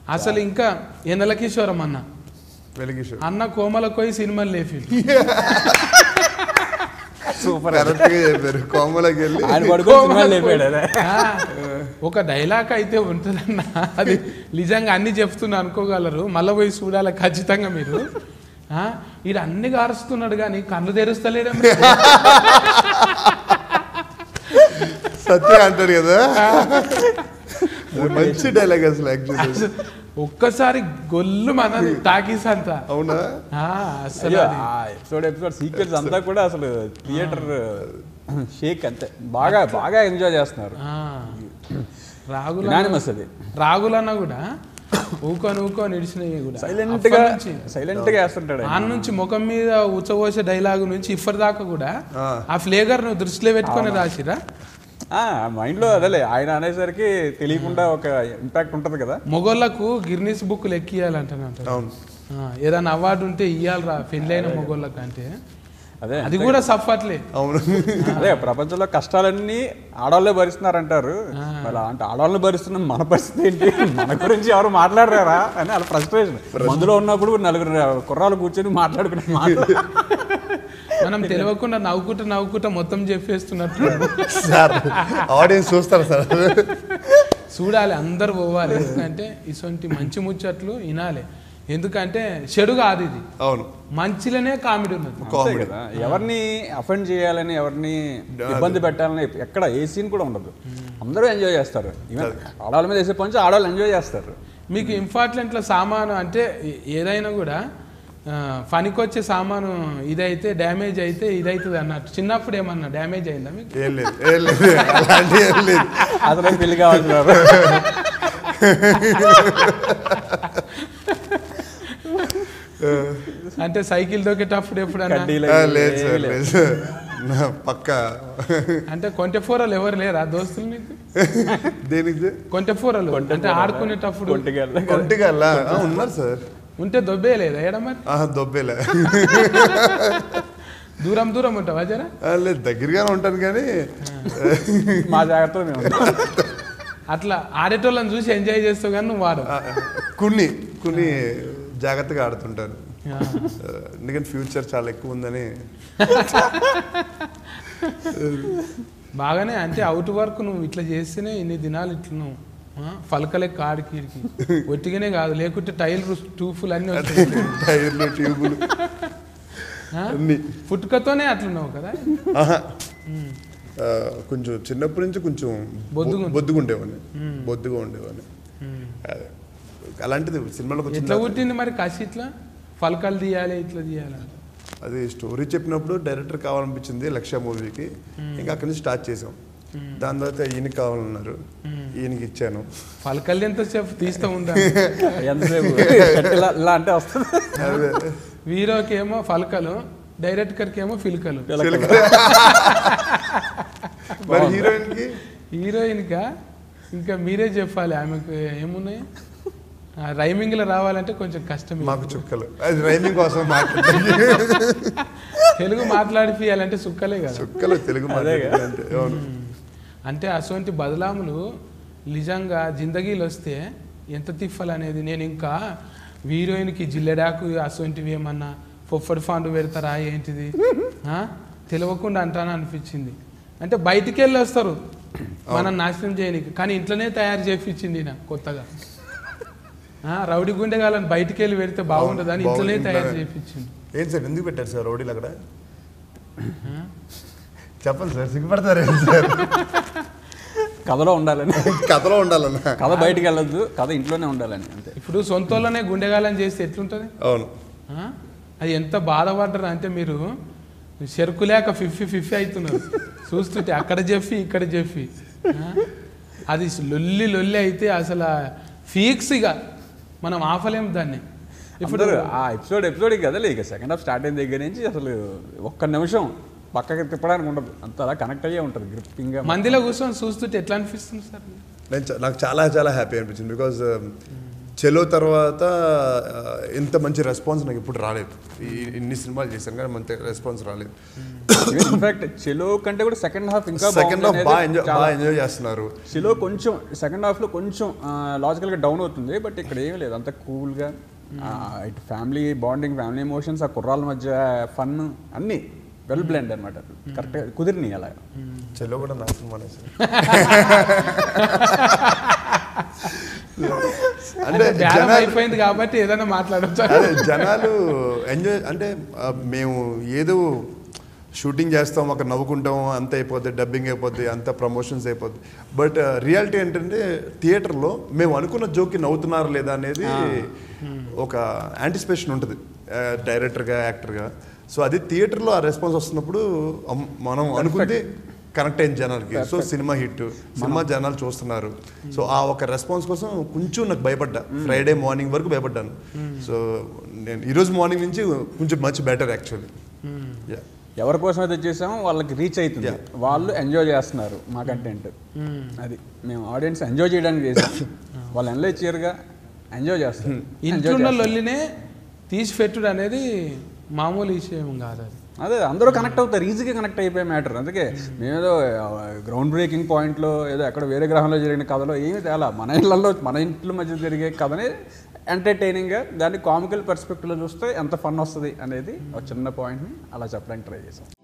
అసలు ఇంకా ఎన్నెల కిషోరం అన్న వెలిగిషో అన్న కోమల కోయి సినిమాలు లేఫి సూపర్ కరెక్ట్ గా చెప్పారు కోమలకి వెళ్ళి ఆయన పడుకొని సినిమాలు లేపాడు అదే ఒక డైలాగ్ అయితే ఉంటుందన్న అది నిజంగా అన్ని చెప్తున్నా అనుకోగలరు మళ్ళీ పోయి చూడాలి ఖచ్చితంగా మీరు ఆ, ఈడు అన్ని కారుస్తున్నాడు కానీ కళ్ళు తెరుస్తలేడు సత్య అంటాడు కదా అది మంచి డైలాగ్ అసలు యాక్చువల్లీ ఒక్కసారి గొల్లు మనది టాకీస్ అంతా అవునా ఆ, అసలు అది ఎపిసోడ్ ఎపిసోడ్ సీక్వెన్స్ అంతా కూడా అసలు థియేటర్ షేక్ అంతే బాగా బాగా ఎంజాయ్ చేస్తున్నారు ఆ, రాగుల యునానిమస్ అది రాగులన్న కూడా ఊకొని ఊకొని ఇడిచినవి కూడా సైలెంట్ గా అప్పటి నుంచి సైలెంట్ గా వేస్తుంటాడు ఆయన. ఆన్ నుంచి ముఖం మీద ఉచ్చబోసే డైలాగ్ నుంచి ఇప్పటిదాకా కూడా ఆ. ఆ ఫ్లేగర్ ను దృష్టిలో పెట్టుకొని రాసిరా ఆ మైండ్ లో అదేలే ఆయన అనేసరికి తెలియకుండా ఒక ఇంపాక్ట్ ఉంటది కదా మొగోళ్ళకు గిర్నీస్ బుక్ ఎక్కియాలంటానంట అవును ఏదైనా అవార్డు ఉంటే ఇయ్యాలరా పెళ్ళైన మొగోళ్ళకి అంటే అదే అది కూడా సఫట్లే అవును అదే ప్రపంచంలో కష్టాలన్నీ ఆడవాళ్ళే భరిస్తున్నారంటారు మరి అంటే ఆడవాళ్ళని భరిస్తున్న మన పరిస్థితి ఏంటి మన గురించి ఎవరు మాట్లాడరారా అని వాళ్ళ ఫ్రస్ట్రేషన్ మందులో ఉన్నప్పుడు నలుగురు కుర్రాలు కూర్చొని మాట్లాడుకునే మాటలు మనం తెలియకుండా నవ్వుకుంటా నవ్వుకుంటా మొత్తం చెప్పేస్తున్నట్టు సార్ ఆడియన్స్ చూస్తారు సార్ చూడాలి అందరు పోవాలి ఎందుకంటే ఇటువంటి మంచి ముచ్చట్లు వినాలి ఎందుకంటే చెడు కాదు ఇది అవును మంచిలోనే కామెడీ ఉన్నది అంతే కామెడీ కదా ఎవరిని అఫెండ్ చేయాలని ఎవరిని ఇబ్బంది పెట్టాలని ఎక్కడ ఏ సీన్ కూడా ఉండదు అందరూ ఎంజాయ్ చేస్తారు ఈవెన్ ఆడవాళ్ళ మీద వేసే పంచి ఆడవాళ్ళు ఎంజాయ్ చేస్తారు మీకు ఇంపార్టెంట్లో సామాను అంటే ఏ- ఏదైనా కూడా ఆ, పనికొచ్చే సామాను ఇదైతే డ్యామేజ్ అయితే ఇదైతుంది అన్నట్టు చిన్నప్పుడు ఏమన్నా డ్యామేజ్ అయిందా మీకు ఏం లేదు ఏం లేదు అలాంటి ఏం లేదు అసలు పెళ్లి కావాల్సినారు అంటే సైకిల్ దొక్కేటప్పుడు ఎప్పుడన్నా కడ్డీలు ఆ, లేదు సార్ లేదు సార్ నా పక్క అంటే కొంటె ఫోరలు ఎవరు లేరా దోస్తులు మీకు దేనికి సార్? కొంటె ఫోరలు అంటే ఆడుకునేటప్పుడు ఒంటిగల కొంటిగల్లా ఆ, ఉన్నారు సార్ ఉంటే దొబ్బే లేదా ఏడ మరి ఆహా, దొబ్బేలే దూరం దూరం ఉంటావా జరా ఆ, లేదు దగ్గరగానే ఉంటాను కానీ మా జాగ్రత్తలో మేము ఉన్నాం. అట్లా ఆడేటోళ్ళని చూసి ఎంజాయ్ చేస్తావు కానీ నువ్వు వాడు ఆ, కొన్ని కొన్ని జాగ్రత్తగా ఆడుతుంటాను ఆ. ఆ, ఎందుకంటే ఫ్యూచర్ చాలా ఎక్కువ ఉందని బాగానే అంటే అవుట్ వర్క్ నువ్వు ఇట్లా చేస్తేనే ఇన్ని దినాలు ఇట్లా నువ్వు ఆ, పలకలెక్క ఆడికి ఒట్టిగానే కాదు లేకుంటే టైల్ టూఫుల్ అన్నీ వచ్చాయి టైర్లు ట్యూబులు ఆ? అన్ని పుట్టుకతోనే అట్లున్నావు కదా ఆహా. ఉమ్. ఆ, కొంచెం చిన్నప్పటి నుంచి కొంచెం బొద్దుగా బొద్దుగా ఉండేవాడిని మ్మ్. బొద్దుగా ఉండేవాడిని ఉమ్. అదే. అలాంటిది సినిమాలోకి వచ్చిన ఎట్లా తర్వాత పుట్టింది మరి కసి ఇట్లా పలకలు తీయాలి ఇట్లా తీయాలి అది స్టోరీ చెప్పినప్పుడు డైరెక్టర్ కావాలనిపించింది లక్ష్య మూవీకి ఇంకా అక్కడి నుంచి స్టార్ట్ చేసాం దాని తర్వాత ఈయనకి కావాలన్నారు ఈయనకి ఇచ్చాను పలకలు ఎంతసేపు తీస్తూ ఉందా ఎంతసేపు షర్ట్ ఇలా ఇలా అంటే వస్తుంది అదే వీరోకేమో పలకలు డైరెక్టర్కి ఏమో ఫిల్కలు మరి హీరోయిన్ కి హీరోయిన్గా ఇంకా మీరే చెప్పాలి ఆమెకు ఏమున్నాయి ఆ రైమింగ్లో రావాలంటే కొంచెం కష్టం మాకు చుక్కలు అది రైమింగ్ కోసం మాట్లాడుతుంది తెలుగు మాట్లాడిపియాలంటే సుక్కలే కదా చుక్కలు తెలుగు మాట్లాడుతుంది అవును అంటే అటువంటి బదలాములు నిజంగా జిందగీలు వస్తే ఎంత తిప్పాలనేది నేను ఇంకా హీరోయిన్కి జిల్లెడాకు అటువంటివి ఏమన్నా పొప్పడి ఫాండు పెడతారా ఏంటిది ఆ? తెలియకుండా అంటాను అనిపించింది అంటే బయటికి వెళ్ళి వస్తారు మనం నాశనం చేయనికి కానీ ఇంట్లోనే తయారు చేపించింది ఈయన కొత్తగా ఆ, రౌడీ గుండెగాలని బయటికి వెళ్ళి పెడితే బాగుంటుందని బాగుంది, ఇంట్లోనే తయారు ఇంట్లోనే. చేపించింది ఏం సార్ ఎందుకు పెట్టారు సార్ రౌడీలు అక్కడ చెప్పండి సార్ సిగ్గుపడతారు ఏంటి సార్ కథలో ఉండాలని కథలో ఉండాలన్న కథ బయటికి వెళ్ళొద్దు కథ ఇంట్లోనే ఉండాలని అంతే ఇప్పుడు సొంతలోనే గుండెగాలని చేస్తే ఎట్లుంటుంది అవును ఆ? అది ఎంత బాధపడ్డారు అంటే మీరు చెరుకు లేక ఫిఫ్టీ ఫిఫ్టీ అవుతున్నారు చూస్తుంటే అక్కడ చెప్పి ఇక్కడ చెప్పి ఆ? అది లొల్లి లొల్లి అయితే అసలు ఫీక్స్ ఇక మనం ఆపలేం దాన్ని ఇప్పుడు ఇప్పుడు ఆ ఎపిసోడ్ ఎపిసోడ్ కదలే ఇక సెకండ్ హాఫ్ స్టార్ట్ అయిన దగ్గర నుంచి అసలు ఒక్క నిమిషం పక్కకి తిప్పడానికి ఉండదు అంత అలా కనెక్ట్ అయ్యే ఉంటుంది గ్రిప్పింగ్ గా మందిలో కూర్చొని చూస్తుంటే ఎట్లా అనిపిస్తుంది సార్ నేను చా- నాకు చాలా చాలా హ్యాపీ అనిపించింది బికాజ్ చెలో తర్వాత ఆ, ఇంత మంచి రెస్పాన్స్ నాకు ఇప్పుడు రాలేదు ఈ- ఇన్ని సినిమాలు చేశాను కానీ మంచి రెస్పాన్స్ రాలేదు ఇన్ఫాక్ట్ చెలో కంటే కూడా సెకండ్ హాఫ్ ఇంకా సెకండ్ హాఫ్ బాగా ఎంజాయ్ బాగా ఎంజాయ్ చేస్తున్నారు చెలో కొంచెం సెకండ్ హాఫ్ లో కొంచెం లాజికల్ గా డౌన్ అవుతుంది బట్ ఇక్కడ ఏమీ లేదు అంత కూల్ గా ఇటు ఫ్యామిలీ బాండింగ్ ఫ్యామిలీ ఎమోషన్స్ ఆ కుర్రాల మధ్య ఫన్ అన్ని వెల్ బ్లెండ్ అనమాట కరెక్ట్ కుదిరినాయి అలా చెలో కూడా నా సినిమానే సార్ అంటే అంటే బేరం జనాలు అయిపోయింది కాబట్టి ఏదైనా మాట్లాడచ్చు అదే జనాలు ఎంజాయ్ అంటే ఆ, మేము ఏదో షూటింగ్ చేస్తాం అక్కడ నవ్వుకుంటాం అంత అయిపోద్ది డబ్బింగ్ అయిపోద్ది అంత ప్రమోషన్స్ అయిపోద్ది బట్ రియాలిటీ ఏంటంటే థియేటర్లో మేము అనుకున్న జోక్కి నవ్వుతున్నారు లేదా అనేది ఒక యాంటిసిపేషన్ ఉంటుంది డైరెక్టర్గా యాక్టర్గా సో అది థియేటర్లో ఆ రెస్పాన్స్ వస్తున్నప్పుడు అమ్- మనం అనుకుంది కనెక్ట్ అయిన జనాలకి సో సినిమా హిట్ సినిమా జనాలు చూస్తున్నారు సో ఆ ఒక రెస్పాన్స్ కోసం కొంచెం నాకు భయపడ్డా ఫ్రైడే మార్నింగ్ వరకు భయపడ్డాను సో నేను ఈరోజు మార్నింగ్ నుంచి కొంచెం మచ్ బెటర్ యాక్చువల్లీ ఎవరి కోసం అయితే చేసామో వాళ్ళకి రీచ్ అవుతుంది వాళ్ళు ఎంజాయ్ చేస్తున్నారు మా కంటెంట్ అది మేము ఆడియన్స్ ఎంజాయ్ చేయడానికి చేసాం వాళ్ళు ఎంజాయ్ చేయరుగా ఎంజాయ్ చేస్తారు Enjoy ఇంట్లో చేస్తారు. లొల్లినే తీసి పెట్టుడు అనేది మామూలు విషయం కాదు అది అదే అందరూ కనెక్ట్ అవుతారు ఈజీగా కనెక్ట్ అయిపోయే మ్యాటర్ అందుకే మేమేదో గ్రౌండ్ బ్రేకింగ్ పాయింట్లో ఏదో ఎక్కడ వేరే గ్రహంలో జరిగిన కథలో ఏమి తేలా మన ఇళ్లలో మన ఇంట్లో మధ్య జరిగే కథని ఎంటర్టైనింగ్గా దాన్ని కామికల్ పర్స్పెక్టివ్లో చూస్తే ఎంత ఫన్ వస్తుంది అనేది ఒక చిన్న పాయింట్ని అలా చెప్పడానికి ట్రై చేసాం